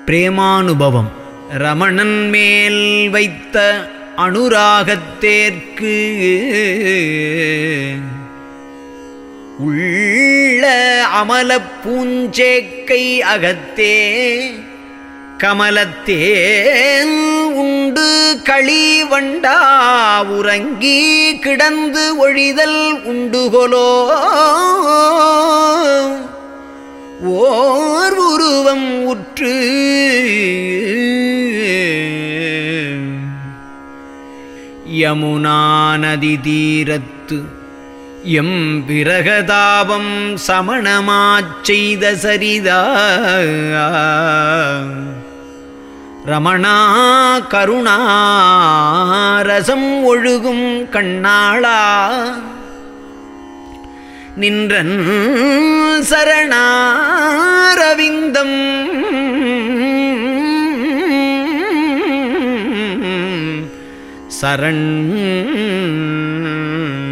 பிரேமானுபவம் ரமணன் மேல் வைத்த அனுராகத்தேற்கு உள்ள அமலப் பூஞ்சேக்கை அகத்தே கமலத்தே உண்டு களி வண்டா உறங்கி கிடந்து ஒழிதல் உண்டுகொலோ ஓர் உருவம் உற்று யமுனா நதி தீரத்து எம் பிரகதாபம் சமணமாச் செய்த சரிதா ரமணா கருணாரசம் ஒழுகும் கண்ணாளா நின்றன் சரணாரவிந்தம் சரண்